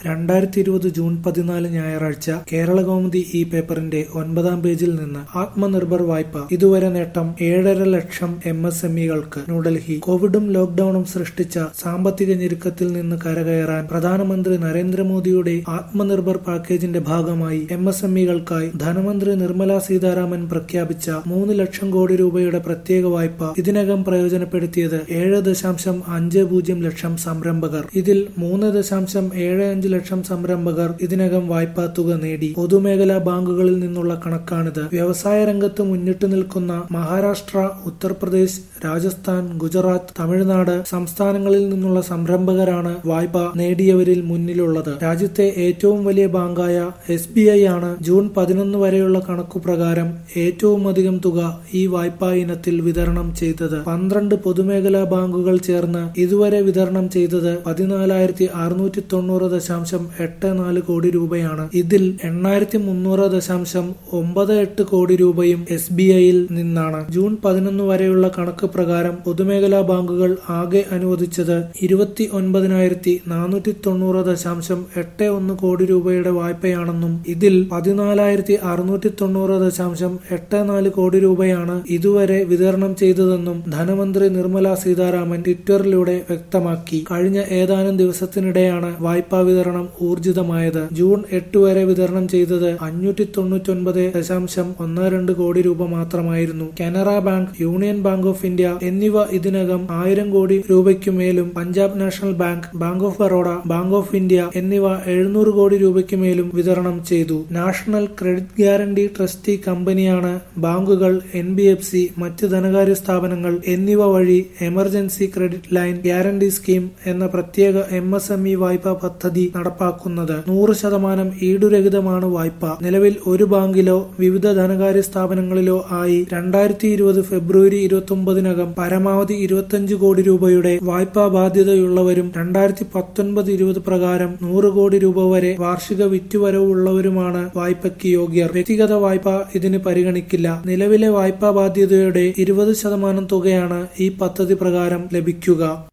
രണ്ടായിരത്തി ഇരുപത് ജൂൺ പതിനാല് ഞായറാഴ്ച കേരളകൗമുദി ഈ പേപ്പറിന്റെ ഒൻപതാം പേജിൽ നിന്ന് ആത്മനിർഭർ വായ്പ ഇതുവരെ നേട്ടം ഏഴര ലക്ഷം എം എസ് എം ഇകൾക്ക് ന്യൂഡൽഹി കോവിഡും ലോക്ഡൌണും സൃഷ്ടിച്ച സാമ്പത്തിക ഞെരുക്കത്തിൽ നിന്ന് കരകയറാൻ പ്രധാനമന്ത്രി നരേന്ദ്രമോദിയുടെ ആത്മനിർഭർ പാക്കേജിന്റെ ഭാഗമായി എം എസ് എം ഇകൾക്കായി ധനമന്ത്രി നിർമ്മല സീതാരാമൻ പ്രഖ്യാപിച്ച മൂന്ന് ലക്ഷം കോടി രൂപയുടെ പ്രത്യേക വായ്പ ഇതിനകം പ്രയോജനപ്പെടുത്തിയത് ഏഴ് ദശാംശം അഞ്ച് പൂജ്യം ലക്ഷം സംരംഭകർ ഇതിൽ മൂന്ന് ദശാംശം ഏഴ് അഞ്ച് ലക്ഷം സംരംഭകർ ഇതിനകം വായ്പാ തുക നേടി പൊതുമേഖലാ ബാങ്കുകളിൽ നിന്നുള്ള കണക്കാണിത് വ്യവസായ രംഗത്ത് മുന്നിട്ട് നിൽക്കുന്ന മഹാരാഷ്ട്ര ഉത്തർപ്രദേശ് രാജസ്ഥാൻ ഗുജറാത്ത് തമിഴ്നാട് സംസ്ഥാനങ്ങളിൽ നിന്നുള്ള സംരംഭകരാണ് വായ്പ നേടിയവരിൽ മുന്നിലുള്ളത് രാജ്യത്തെ ഏറ്റവും വലിയ ബാങ്കായ എസ് ബി ഐ ആണ് ജൂൺ പതിനൊന്ന് വരെയുള്ള കണക്കുപ്രകാരം ഏറ്റവും അധികം തുക ഈ വായ്പാ ഇനത്തിൽ വിതരണം ചെയ്തത് പന്ത്രണ്ട് പൊതുമേഖലാ ബാങ്കുകൾ ചേർന്ന് ഇതുവരെ വിതരണം ചെയ്തത് പതിനാലായിരത്തി അറുന്നൂറ്റി തൊണ്ണൂറ് ദശാംശം എട്ട് നാല് കോടി രൂപയാണ് ഇതിൽ എണ്ണായിരത്തി മുന്നൂറ് ദശാംശം ഒമ്പത് എട്ട് കോടി രൂപയും എസ് ബി ഐയിൽ നിന്നാണ് ജൂൺ പതിനൊന്ന് വരെയുള്ള കണക്ക് പ്രകാരം പൊതുമേഖലാ ബാങ്കുകൾ ആകെ അനുവദിച്ചത് ഇരുപത്തി ഒൻപതിനായിരത്തി നാനൂറ്റി തൊണ്ണൂറ് ദശാംശം എട്ട് ഒന്ന് കോടി രൂപയുടെ വായ്പയാണെന്നും ഇതിൽ പതിനാലായിരത്തി അറുന്നൂറ്റി തൊണ്ണൂറ് ദശാംശം എട്ട് നാല് കോടി രൂപയാണ് ഇതുവരെ വിതരണം ചെയ്തതെന്നും ധനമന്ത്രി നിർമ്മല സീതാരാമൻ ട്വിറ്ററിലൂടെ വ്യക്തമാക്കി കഴിഞ്ഞ ഏതാനും ദിവസത്തിനിടെയാണ് വായ്പാ വിതരണം ഊർജിതമായത് ജൂൺ എട്ട് വരെ വിതരണം ചെയ്തത് അഞ്ഞൂറ്റി തൊണ്ണൂറ്റൊൻപത് ദശാംശം ഒന്ന് രണ്ട് കോടി രൂപ മാത്രമായിരുന്നു Canara bank union bank of India എന്നിവ ഇതിനകം ആയിരം കോടി രൂപയ്ക്കു മേലും Punjab national bank bank of Baroda bank of India എന്നിവ എഴുന്നൂറ് കോടി രൂപയ്ക്ക് മേലും വിതരണം ചെയ്തു നാഷണൽ ക്രെഡിറ്റ് ഗ്യാരണ്ടി ട്രസ്റ്റി കമ്പനിയാണ് ബാങ്കുകൾ എൻ ബി എഫ് സി മറ്റ് ധനകാര്യ സ്ഥാപനങ്ങൾ എന്നിവ വഴി emergency credit line guarantee scheme എന്ന പ്രത്യേക എം എസ് എം ഇ വായ്പാ പദ്ധതി നടപ്പാക്കുന്നത് നൂറ് ശതമാനം ഈടുരഹിതമാണ് വായ്പ നിലവിൽ ഒരു ബാങ്കിലോ വിവിധ ധനകാര്യ സ്ഥാപനങ്ങളിലോ ആയി രണ്ടായിരത്തി ഇരുപത് ഫെബ്രുവരി ഇരുപത്തി ഒമ്പതിനകം പരമാവധി ഇരുപത്തിയഞ്ച് കോടി രൂപയുടെ വായ്പാ ബാധ്യതയുള്ളവരും രണ്ടായിരത്തി പത്തൊൻപത് ഇരുപത് പ്രകാരം നൂറ് കോടി രൂപ വരെ വാർഷിക വിറ്റുവരവുള്ളവരുമാണ് വായ്പയ്ക്ക് യോഗ്യർ വ്യക്തിഗത വായ്പ ഇതിന് പരിഗണിക്കില്ല നിലവിലെ വായ്പാ ബാധ്യതയുടെ ഇരുപത് ശതമാനം തുകയാണ് ഈ പദ്ധതി പ്രകാരം ലഭിക്കുക